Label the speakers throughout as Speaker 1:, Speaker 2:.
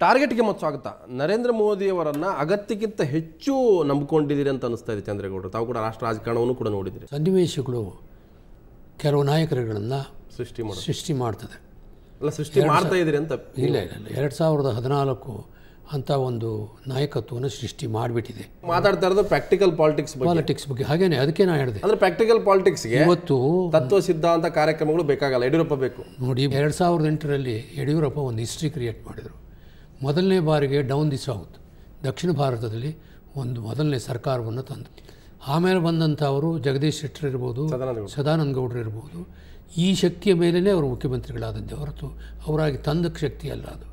Speaker 1: ಟಾರ್ಗೆಟ್ಗೆ ಮತ್ತು ಸ್ವಾಗತ ನರೇಂದ್ರ ಮೋದಿಯವರನ್ನ ಅಗತ್ಯಕ್ಕಿಂತ ಹೆಚ್ಚು ನಂಬಿಕೊಂಡಿದ್ದೀರಿ ಅಂತ ಅನಿಸ್ತಾ ಇದೆ ಚಂದ್ರೇಗೌಡರು ತಾವು ಕೂಡ ರಾಷ್ಟ್ರ ರಾಜಕಾರಣವನ್ನು ಕೂಡ ನೋಡಿದಿರಿ
Speaker 2: ಸನ್ನಿವೇಶಗಳು ಕೆಲವು ನಾಯಕರುಗಳನ್ನು
Speaker 1: ಸೃಷ್ಟಿ ಮಾಡೋದು
Speaker 2: ಸೃಷ್ಟಿ ಮಾಡ್ತದೆ
Speaker 1: ಅಲ್ಲ ಸೃಷ್ಟಿ ಮಾಡ್ತಾ ಇದ್ದೀರಿ ಅಂತ
Speaker 2: ಇಲ್ಲ ಇಲ್ಲ ಇಲ್ಲ ಎರಡು ಸಾವಿರದ ಹದಿನಾಲ್ಕು ಅಂತ ಒಂದು ನಾಯಕತ್ವವನ್ನು ಸೃಷ್ಟಿ ಮಾಡಿಬಿಟ್ಟಿದೆ
Speaker 1: ಮಾತಾಡ್ತಾ ಇರೋದು ಪ್ರಾಕ್ಟಿಕಲ್ ಪಾಲಿಟಿಕ್ಸ್ ಬಗ್ಗೆ
Speaker 2: ಪಾಲಿಟಿಕ್ಸ್ ಬಗ್ಗೆ ಹಾಗೇನೆ ಅದಕ್ಕೆ ನಾನು ಹೇಳಿದೆ
Speaker 1: ಅಂದ್ರೆ ಪ್ರಾಕ್ಟಿಕಲ್ ಪಾಲಿಟಿಕ್ಸ್ಗೆ
Speaker 2: ಇವತ್ತು
Speaker 1: ತತ್ವ ಸಿದ್ಧಾಂತ ಕಾರ್ಯಕ್ರಮಗಳು ಬೇಕಾಗಲ್ಲ ಯಡಿಯೂರಪ್ಪ ಬೇಕು
Speaker 2: ನೋಡಿ ಎರಡು ಸಾವಿರದ ಎಂಟರಲ್ಲಿ ಯಡಿಯೂರಪ್ಪ ಒಂದು ಹಿಸ್ಟ್ರಿ ಕ್ರಿಯೇಟ್ ಮಾಡಿದರು ಮೊದಲನೇ ಬಾರಿಗೆ ಡೌನ್ ದಿ ಸೌತ್ ದಕ್ಷಿಣ ಭಾರತದಲ್ಲಿ ಒಂದು ಮೊದಲನೇ ಸರ್ಕಾರವನ್ನು ತಂದು ಆಮೇಲೆ ಬಂದಂಥ ಅವರು ಜಗದೀಶ್ ಶೆಟ್ಟರ್ ಇರ್ಬೋದು
Speaker 1: ಸದಾನಂದ ಗೌಡ.
Speaker 2: ಸದಾನಂದ ಗೌಡರು ಇರ್ಬೋದು ಈ ಶಕ್ತಿಯ ಮೇಲೇ ಅವರು ಮುಖ್ಯಮಂತ್ರಿಗಳಾದದ್ದೇ ಹೊರತು ಅವರಾಗಿ ತಂದ ಶಕ್ತಿ ಅಲ್ಲ ಅದು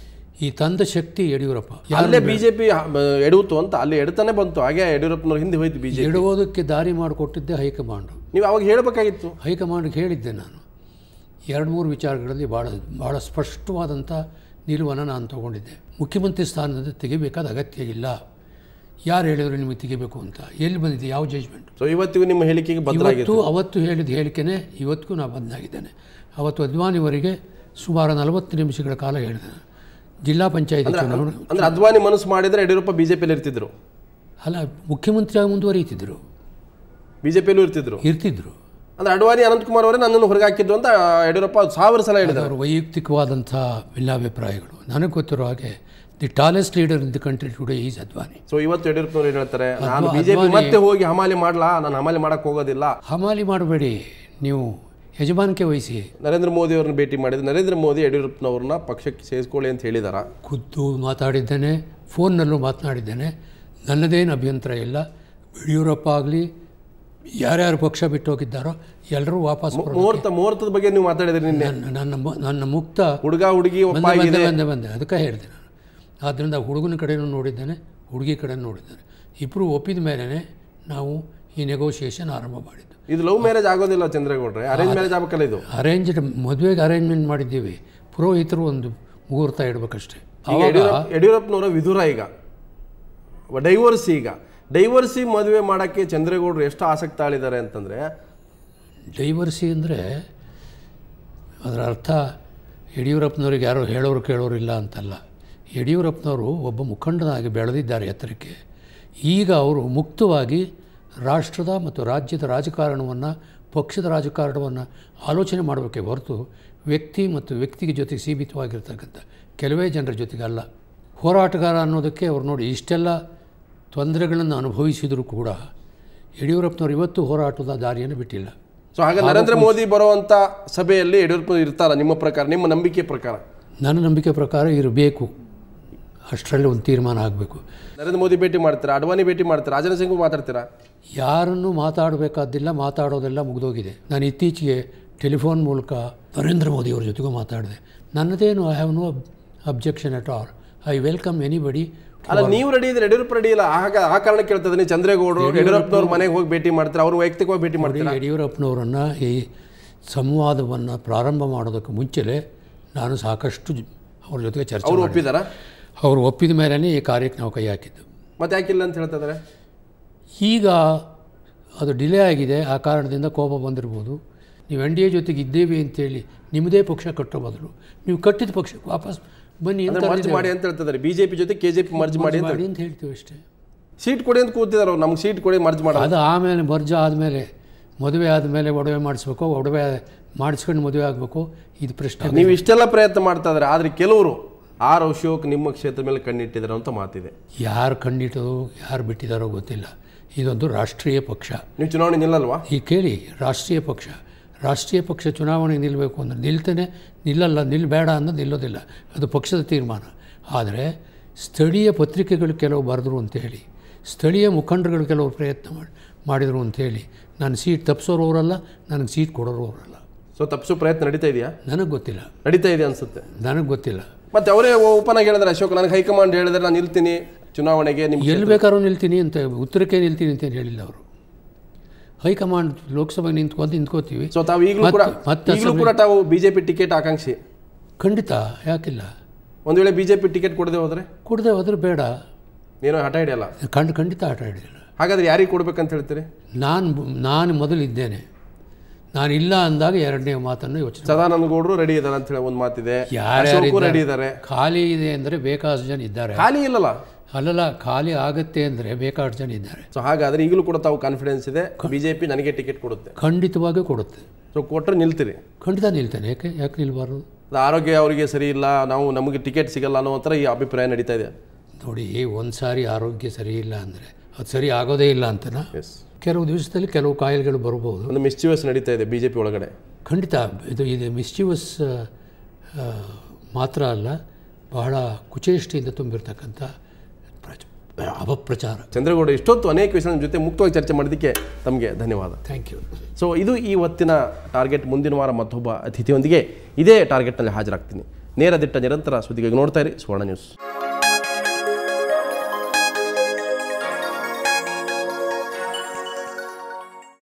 Speaker 2: ಈ ತಂದ ಶಕ್ತಿ ಯಡಿಯೂರಪ್ಪ
Speaker 1: ಅಲ್ಲೇ ಬಿಜೆಪಿ ಎಡುತ್ತು ಅಂತ ಅಲ್ಲಿ ಎಡ್ತಾನೆ ಬಂತು ಹಾಗೆ ಯಡಿಯೂರಪ್ಪನವ್ರ ಹಿಂದೆ ಹೋಯ್ತು ಬಿಜೆಪಿ
Speaker 2: ಎಡುವುದಕ್ಕೆ ದಾರಿ ಮಾಡಿಕೊಟ್ಟಿದ್ದೆ ಹೈಕಮಾಂಡು
Speaker 1: ನೀವು ಅವಾಗ ಹೇಳ್ಬೇಕಾಗಿತ್ತು
Speaker 2: ಹೈಕಮಾಂಡ್ಗೆ ಹೇಳಿದ್ದೆ ನಾನು ಎರಡು ಮೂರು ವಿಚಾರಗಳಲ್ಲಿ ಭಾಳ ಭಾಳ ಸ್ಪಷ್ಟವಾದಂಥ ನಿಲುವನ್ನು ನಾನು ತಗೊಂಡಿದ್ದೆ ಮುಖ್ಯಮಂತ್ರಿ ಸ್ಥಾನದಿಂದ ತೆಗಿಬೇಕಾದ ಅಗತ್ಯ ಇಲ್ಲ ಯಾರು ಹೇಳಿದ್ರು ನಿಮಗೆ ತೆಗಿಬೇಕು ಅಂತ ಎಲ್ಲಿ ಬಂದಿದೆ ಯಾವ ಜಜ್ಮೆಂಟ್
Speaker 1: ಸೊ ಇವತ್ತಿಗೂ ನಿಮ್ಮ ಹೇಳಿಕೆಗೆ ಬದಲಾಗಿದೆ
Speaker 2: ಇವತ್ತು ಅವತ್ತು ಹೇಳಿದ ಹೇಳಿಕೆನೇ ಇವತ್ತಿಗೂ ನಾನು ಬದಲಾಗಿದ್ದೇನೆ ಅವತ್ತು ಅದ್ವಾನಿವರಿಗೆ ಸುಮಾರು ನಲವತ್ತು ನಿಮಿಷಗಳ ಕಾಲ ಹೇಳಿದೆ ನಾನು. ಜಿಲ್ಲಾ ಪಂಚಾಯತಿ ಚುನಾವಣೆ
Speaker 1: ಅಂದ್ರೆ ಅದ್ವಾನಿ ಮನಸ್ಸು ಮಾಡಿದ್ರೆ ಯಡಿಯೂರಪ್ಪ ಬಿಜೆಪಿಯಲ್ಲಿ ಇರ್ತಿದ್ರು
Speaker 2: ಅಲ್ಲ ಮುಖ್ಯಮಂತ್ರಿಯಾಗಿ ಮುಂದುವರಿಯುತ್ತಿದ್ದರು
Speaker 1: ಬಿಜೆಪಿಯಲ್ಲೂ ಇರ್ತಿದ್ರು
Speaker 2: ಇರ್ತಿದ್ರು
Speaker 1: ಅಂದ್ರೆ ಅಡ್ವಾನಿ ಅನಂತಕುಮಾರ್ ಅವರೇ ನನ್ನನ್ನು ಹೊರಗೆ ಹಾಕಿದ್ದು ಅಂತ ಯಡಿಯೂರಪ್ಪ ಸಾವಿರ ಸಲ ಹೇಳಿದ್ದಾರೆ
Speaker 2: ಅವರ ವೈಯಕ್ತಿಕವಾದಂಥ ಭಿನ್ನಾಭಿಪ್ರಾಯಗಳು ನನಗೆ ಗೊತ್ತಿರೋ ಹಾಗೆ the tallest leader in the country today is Advani
Speaker 1: so ಇವತ್ತು ಯಡಿಯೂರಪ್ಪನವ್ರು ಏನು ಹೇಳ್ತಾರೆ ನಾನು ಬಿಜೆಪಿ ಮತ್ತೆ ಹೋಗಿ ಹಮಾಲಿ ಮಾಡ್ಲಾ ನಾನು ಹಮಾಲಿ ಮಾಡಕ್ ಹೋಗೋದಿಲ್ಲ
Speaker 2: ಹಮಾಲಿ ಮಾಡಬೇಡಿ ನೀವು ಯಜಮಾನಿಕೆ ವಹಿಸಿ
Speaker 1: ನರೇಂದ್ರ ಮೋದಿ ಅವರನ್ನ ಭೇಟಿ ಮಾಡಿದ್ರೆ ನರೇಂದ್ರ ಮೋದಿ ಯಡಿಯೂರಪ್ಪನವ್ರನ್ನ ಪಕ್ಷಕ್ಕೆ ಸೇರಿಸ್ಕೊಳ್ಳಿ ಅಂತ ಹೇಳಿದಾರ
Speaker 2: ಖುದ್ದು ಮಾತಾಡಿದ್ದೇನೆ ಫೋನ್ನಲ್ಲೂ ಮಾತನಾಡಿದ್ದೇನೆ ನನ್ನದೇನು ಅಭ್ಯಂತರ ಇಲ್ಲ ಯಡಿಯೂರಪ್ಪ ಆಗಲಿ ಯಾರ್ಯಾರು ಪಕ್ಷ ಬಿಟ್ಟು ಹೋಗಿದ್ದಾರೋ ಎಲ್ಲರೂ ವಾಪಸ್ ಬರೋ
Speaker 1: ಮುಹೂರ್ತ ಮುಹೂರ್ತದ ಬಗ್ಗೆ ನೀವು ಮಾತಾಡಿದ್ರಿ ನಿನ್ನೆ
Speaker 2: ನನ್ನ ನನ್ನ ಮು- ನನ್ನ ಮುಕ್ತ
Speaker 1: ಹುಡುಗ ಹುಡುಗಿ ಒಪ್ಪ
Speaker 2: ಬಂದೆ
Speaker 1: ಆಗಿದೆ
Speaker 2: ಬಂದೆ ಬಂದೆ ಬಂದೆ ಅದಕ್ಕೆ ಹೇಳಿದೆ ನಾನು ಆದ್ದರಿಂದ ಹುಡುಗನ ಕಡೆನೂ ನೋಡಿದ್ದೇನೆ ಹುಡುಗಿ ಕಡೆ ನೋಡಿದ್ದೇನೆ ಇಬ್ಬರು ಒಪ್ಪಿದ ಮೇಲೇ ನಾವು ಈ ನೆಗೋಷಿಯೇಷನ್ ಆರಂಭ ಮಾಡಿದ್ದು
Speaker 1: ಇದು ಲವ್ ಮ್ಯಾರೇಜ್ ಆಗೋದಿಲ್ಲ ಚಂದ್ರೇಗೌಡ್ರೆ ಅರೇಂಜ್ ಮ್ಯಾರೇಜ್ ಆಗ್ಬೇಕಲ್ಲ ಇದು
Speaker 2: ಅರೇಂಜ್ಡ್ ಮದುವೆಗೆ ಅರೇಂಜ್ಮೆಂಟ್ ಮಾಡಿದ್ದೀವಿ ಪುರೋಹಿತರು ಒಂದು ಮುಹೂರ್ತ ಇಡಬೇಕಷ್ಟೇ
Speaker 1: ಈಗ ಯಡಿಯೂರಪ್ಪ ಯಡಿಯೂರಪ್ಪನವರ ವಿಧುರ ಈಗ ಡೈವರ್ಸಿ ಈಗ ಡೈವರ್ಸಿ ಮದುವೆ ಮಾಡಕ್ಕೆ ಚಂದ್ರೇಗೌಡರು ಎಷ್ಟು ಆಸಕ್ತಿ ಆಳಿದ್ದಾರೆ ಅಂತಂದ್ರೆ
Speaker 2: ಡೈವರ್ಸಿ ಅಂದರೆ ಅದರ ಅರ್ಥ ಯಡಿಯೂರಪ್ಪನವ್ರಿಗೆ ಯಾರೋ ಹೇಳೋರು ಕೇಳೋರು ಇಲ್ಲ ಅಂತಲ್ಲ ಯಡಿಯೂರಪ್ಪನವರು ಒಬ್ಬ ಮುಖಂಡನಾಗಿ ಬೆಳೆದಿದ್ದಾರೆ ಎತ್ತರಕ್ಕೆ ಈಗ ಅವರು ಮುಕ್ತವಾಗಿ ರಾಷ್ಟ್ರದ ಮತ್ತು ರಾಜ್ಯದ ರಾಜಕಾರಣವನ್ನು ಪಕ್ಷದ ರಾಜಕಾರಣವನ್ನು ಆಲೋಚನೆ ಮಾಡಬೇಕೇ ಹೊರತು ವ್ಯಕ್ತಿ ಮತ್ತು ವ್ಯಕ್ತಿಗೆ ಜೊತೆಗೆ ಸೀಮಿತವಾಗಿರ್ತಕ್ಕಂಥ ಕೆಲವೇ ಜನರ ಜೊತೆಗೆ ಅಲ್ಲ ಹೋರಾಟಗಾರ ಅನ್ನೋದಕ್ಕೆ ಅವ್ರು ನೋಡಿ ಇಷ್ಟೆಲ್ಲ ತೊಂದರೆಗಳನ್ನು ಅನುಭವಿಸಿದರೂ ಕೂಡ ಯಡಿಯೂರಪ್ಪನವರು ಇವತ್ತು ಹೋರಾಟದ ದಾರಿಯನ್ನು ಬಿಟ್ಟಿಲ್ಲ
Speaker 1: ಸೊ ಹಾಗೆ ನರೇಂದ್ರ ಮೋದಿ ಬರುವಂತ ಸಭೆಯಲ್ಲಿ ಯಡಿಯೂರಪ್ಪ ಇರ್ತಾರ ನಿಮ್ಮ ಪ್ರಕಾರ ನಿಮ್ಮ ನಂಬಿಕೆ ಪ್ರಕಾರ
Speaker 2: ನನ್ನ ನಂಬಿಕೆ ಪ್ರಕಾರ ಇರಬೇಕು ಅಷ್ಟರಲ್ಲಿ ಒಂದು ತೀರ್ಮಾನ ಆಗಬೇಕು
Speaker 1: ನರೇಂದ್ರ ಮೋದಿ ಭೇಟಿ ಮಾಡ್ತೀರಾ ಅಡ್ವಾನಿ ಭೇಟಿ ಮಾಡ್ತೀರಾ ರಾಜನಾಥ್ ಸಿಂಗ್ ಮಾತಾಡ್ತೀರಾ
Speaker 2: ಯಾರನ್ನು ಮಾತಾಡಬೇಕಾದಿಲ್ಲ ಮಾತಾಡೋದೆಲ್ಲ ಮುಗಿದೋಗಿದೆ ನಾನು ಇತ್ತೀಚೆಗೆ ಟೆಲಿಫೋನ್ ಮೂಲಕ ನರೇಂದ್ರ ಮೋದಿಯವ್ರ ಜೊತೆಗೂ ಮಾತಾಡಿದೆ ನನ್ನದೇನು I have no objection at all I welcome anybody
Speaker 1: ಅಲ್ಲ ನೀವು ರೆಡಿ ಇದ್ರೆ ಯಡಿಯೂರಪ್ಪ ರೆಡಿ ಇಲ್ಲ ಆಗ ಆ ಕಾರಣ ಕೇಳ್ತದೆ ನೀವು ಚಂದ್ರೇಗೌಡರು ಯಡಿಯೂರಪ್ಪನವ್ರ ಮನೆಗೆ ಹೋಗಿ ಭೇಟಿ ಮಾಡ್ತೀರಾ ಅವ್ರು ವೈಯಕ್ತಿಕವಾಗಿ ಭೇಟಿ ಮಾಡ್ತೀರಾ
Speaker 2: ಯಡಿಯೂರಪ್ಪನವರನ್ನು ಈ ಸಂವಾದವನ್ನು ಪ್ರಾರಂಭ ಮಾಡೋದಕ್ಕೆ ಮುಂಚೆಲೇ ನಾನು ಸಾಕಷ್ಟು ಜ- ಅವ್ರ ಜೊತೆಗೆ ಚರ್ಚೆ
Speaker 1: ಅವ್ರು
Speaker 2: ಮಾಡಿದೆ
Speaker 1: ಒಪ್ಪಿದಾರ
Speaker 2: ಅವರು ಒಪ್ಪಿದ ಮೇಲೇ ಈ ಕಾರ್ಯಕ್ಕೆ ನಾವು ಕೈ ಹಾಕಿದ್ದು
Speaker 1: ಮತ್ತೆ ಯಾಕಿಲ್ಲ ಅಂತ ಹೇಳ್ತಾ ಇದಾರೆ
Speaker 2: ಈಗ ಅದು ಡಿಲೇ ಆಗಿದೆ ಆ ಕಾರಣದಿಂದ ಕೋಪ ಬಂದಿರ್ಬೋದು ನೀವು ಎನ್ ಡಿ ಎ ಜೊತೆಗೆ ಇದ್ದೇವೆ ಅಂತೇಳಿ ನಿಮ್ಮದೇ ಪಕ್ಷ ಕಟ್ಟೋ ಬದಲು ನೀವು ಕಟ್ಟಿದ ಪಕ್ಷಕ್ಕೆ ವಾಪಸ್ ಬನ್ನಿ ಅಂತ
Speaker 1: ಅಂದ್ರೆ ಮರ್ಜ್ ಮಾಡಿ ಅಂತ ಹೇಳ್ತಿದ್ದಾರೆ ಬಿಜೆಪಿ ಜೊತೆ ಕೆಜೆಪಿ ಮರ್ಜ್ ಮಾಡಿ ಅಂತ
Speaker 2: ಮಾಡಿ ಅಂತ ಹೇಳ್ತೀವಿ ಅಷ್ಟೇ
Speaker 1: ಸೀಟ್ ಕೊಡಿ ಅಂತ ಕೂತಿದಾರೆ ಅವ್ರು ನಮ್ಗೆ ಸೀಟ್ ಕೊಡಿ ಮರ್ಜ್ ಮಾಡಲ್ಲ
Speaker 2: ಅದು ಆಮೇಲೆ ಮರ್ಜ ಆದಮೇಲೆ ಮದುವೆ ಆದಮೇಲೆ ಒಡವೆ ಮಾಡಿಸ್ಬೇಕು ಒಡವೆ ಮಾಡಿಸ್ಕೊಂಡು ಮದುವೆ ಆಗಬೇಕು ಇದು ಪ್ರಶ್ನೆ
Speaker 1: ನೀವು ಇಷ್ಟೆಲ್ಲ ಪ್ರಯತ್ನ ಮಾಡ್ತಾ ಇದ್ದಾರೆ ಆದ್ರೆ ಕೆಲವರು ಆರ್ ಅಶೋಕ್ ನಿಮ್ಮ ಕ್ಷೇತ್ರ ಮೇಲೆ ಕಣ್ಣಿಟ್ಟಿದ್ದಾರೆ ಅಂತ ಮಾತಿದೆ
Speaker 2: ಯಾರು ಕಂಡಿಟ್ಟರು ಯಾರು ಬಿಟ್ಟಿದ್ದಾರೋ ಗೊತ್ತಿಲ್ಲ ಇದೊಂದು ರಾಷ್ಟ್ರೀಯ ಪಕ್ಷ
Speaker 1: ನೀವು ಚುನಾವಣೆ ನಿಲ್ಲಲ್ವಾ
Speaker 2: ಈ ಕೇಳಿ ರಾಷ್ಟ್ರೀಯ ಪಕ್ಷ ರಾಷ್ಟ್ರೀಯ ಪಕ್ಷ ಚುನಾವಣೆಗೆ ನಿಲ್ಲಬೇಕು ಅಂದ್ರೆ ನಿಲ್ತೇನೆ ನಿಲ್ಲಲ್ಲ ನಿಲ್ಲಬೇಡ ಅನ್ನೋದು ನಿಲ್ಲೋದಿಲ್ಲ ಅದು ಪಕ್ಷದ ತೀರ್ಮಾನ ಆದರೆ ಸ್ಥಳೀಯ ಪತ್ರಿಕೆಗಳು ಕೆಲವು ಬರೆದ್ರು ಅಂತೇಳಿ ಸ್ಥಳೀಯ ಮುಖಂಡರುಗಳು ಕೆಲವು ಪ್ರಯತ್ನ ಮಾಡಿ ಮಾಡಿದರು ಅಂತೇಳಿ ನಾನು ಸೀಟ್ ತಪ್ಪಿಸೋರು ಅವರಲ್ಲ ನನಗೆ ಸೀಟ್ ಕೊಡೋರು ಅವರಲ್ಲ
Speaker 1: ಸೊ ತಪ್ಪಿಸೋ ಪ್ರಯತ್ನ ನಡೀತಾ ಇದೆಯಾ
Speaker 2: ನನಗೆ ಗೊತ್ತಿಲ್ಲ
Speaker 1: ನಡೀತಾ ಇದೆ ಅನ್ಸುತ್ತೆ
Speaker 2: ನನಗೆ ಗೊತ್ತಿಲ್ಲ
Speaker 1: ಮತ್ತೆ ಅವರೇ ಓಪನ್ ಆಗಿ ಹೇಳಿದ್ರೆ ಅಶೋಕ್ ನನಗೆ ಹೈಕಮಾಂಡ್ ಹೇಳಿದ್ರೆ ನಾನು ನಿಲ್ತೀನಿ ಚುನಾವಣೆಗೆ ನಿಮ್
Speaker 2: ಎಲ್ಲಿ ಬೇಕಾದ್ರೂ ನಿಲ್ತೀನಿ ಅಂತ ಉತ್ತರಕ್ಕೆ ನಿಲ್ತೀನಿ ಅಂತ ಹೇಳಿಲ್ಲ ಅವರು ಹೈಕಮಾಂಡ್ ಲೋಕಸಭೆಗೆ ನಿಂತ್ಕೊಂಡು ನಿಂತ್ಕೋತೀವಿ
Speaker 1: ಸೊ ತಾವು ಈಗಲೂ ಕೂಡ
Speaker 2: ಮತ್ತೆ- ಮತ್ತೆ
Speaker 1: ಈಗಲೂ ಕೂಡ ತಾವು ಬಿಜೆಪಿ ಟಿಕೆಟ್ ಆಕಾಂಕ್ಷಿ
Speaker 2: ಖಂಡಿತ ಯಾಕಿಲ್ಲ
Speaker 1: ಒಂದು ವೇಳೆ ಬಿಜೆಪಿ ಟಿಕೆಟ್ ಕೊಡದೆ ಹೋದ್ರೆ
Speaker 2: ಕೊಡದೆ ಹೋದ್ರೆ ಬೇಡ
Speaker 1: ಏನೋ ಹಠ ಹಿಡಿಯಲ್ಲ
Speaker 2: ಖಂಡ ಖಂಡಿತ ಆಟ ಆಡಿಲ್ಲ
Speaker 1: ಹಾಗಾದ್ರೆ ಯಾರಿಗೆ ಕೊಡ್ಬೇಕಂತ ಹೇಳ್ತೀರಿ
Speaker 2: ನಾನು ನಾನು ಮೊದಲು ಇದ್ದೇನೆ ನಾನು ಇಲ್ಲ ಅಂದಾಗ ಎರಡನೇ ಮಾತನ್ನು ಯೋಚನೆ
Speaker 1: ಸದಾನಂದ ಗೌಡರು ರೆಡಿ ಇದ್ದಾರೆ ಅಂತ ಹೇಳಿ ಒಂದು ಮಾತಿದೆ
Speaker 2: ಯಾರ್ಯಾರು
Speaker 1: ಅಶೋಕು ರೆಡಿ ಇದ್ದಾರೆ
Speaker 2: ಖಾಲಿ ಇದೆ ಅಂದರೆ ಬೇಕಾದಷ್ಟು ಜನ ಇದ್ದಾರೆ
Speaker 1: ಖಾಲಿ ಇಲ್ಲಲ್ಲ
Speaker 2: ಅಲ್ಲಲ್ಲ ಖಾಲಿ ಆಗುತ್ತೆ ಅಂದರೆ ಬೇಕಾದಷ್ಟು ಜನ ಇದ್ದಾರೆ
Speaker 1: ಸೊ ಹಾಗಾದ್ರೆ ಈಗಲೂ ಕೂಡ ತಾವು ಕಾನ್ಫಿಡೆನ್ಸ್ ಇದೆ ಬಿಜೆಪಿ ನನಗೆ ಟಿಕೆಟ್ ಕೊಡುತ್ತೆ
Speaker 2: ಖಂಡಿತವಾಗಿಯೂ ಕೊಡುತ್ತೆ
Speaker 1: ಸೊ ಕೊಟ್ಟರೆ ನಿಲ್ತೀರಿ
Speaker 2: ಖಂಡಿತ ನಿಲ್ತೇನೆ ಯಾಕೆ ಯಾಕೆ ನಿಲ್ಬಾರ್ದು
Speaker 1: ಅದು ಆರೋಗ್ಯ ಅವರಿಗೆ ಸರಿ ಇಲ್ಲ ನಾವು ನಮಗೆ ಟಿಕೆಟ್ ಸಿಗಲ್ಲ ಅನ್ನೋ ಥರ ಈ ಅಭಿಪ್ರಾಯ ನಡೀತಾ ಇದೆ
Speaker 2: ನೋಡಿ ಒಂದು ಸಾರಿ ಆರೋಗ್ಯ ಸರಿ ಇಲ್ಲ ಅಂದರೆ ಅದು ಸರಿ ಆಗೋದೇ ಇಲ್ಲ ಅಂತನಾ
Speaker 1: ಎಸ್
Speaker 2: ಕೆಲವು ದಿವಸದಲ್ಲಿ ಕೆಲವು ಕಾಯಿಲೆಗಳು ಬರ್ಬೋದು
Speaker 1: ಒಂದು ಮಿಸ್ಚಿವಸ್ ನಡೀತಾ ಇದೆ ಬಿಜೆಪಿ ಒಳಗಡೆ
Speaker 2: ಖಂಡಿತ ಇದು ಇದು ಮಿಸ್ಚಿವಸ್ ಮಾತ್ರ ಅಲ್ಲ ಬಹಳ ಕುಚೇಷ್ಟಿಯಿಂದ ತುಂಬಿರ್ತಕ್ಕಂಥ ಪ್ರಚ ಅಪಪ್ರಚಾರ
Speaker 1: ಚಂದ್ರಗೌಡ ಇಷ್ಟೊತ್ತು ಅನೇಕ ವಿಷಯಗಳ ಜೊತೆ ಮುಕ್ತವಾಗಿ ಚರ್ಚೆ ಮಾಡೋದಕ್ಕೆ ತಮಗೆ ಧನ್ಯವಾದ
Speaker 2: ಥ್ಯಾಂಕ್ ಯು
Speaker 1: ಸೊ ಇದು ಈ ಹೊತ್ತಿನ ಟಾರ್ಗೆಟ್ ಮುಂದಿನ ವಾರ ಮತ್ತೊಬ್ಬ ಅತಿಥಿಯೊಂದಿಗೆ ಇದೇ ಟಾರ್ಗೆಟ್ನಲ್ಲಿ ಹಾಜರಾಗ್ತೀನಿ ನೇರ ದಿಟ್ಟ ನಿರಂತರ ಸುದ್ದಿಗಾಗಿ ನೋಡ್ತಾ ಇರಿ ಸುವರ್ಣ ನ್ಯೂಸ್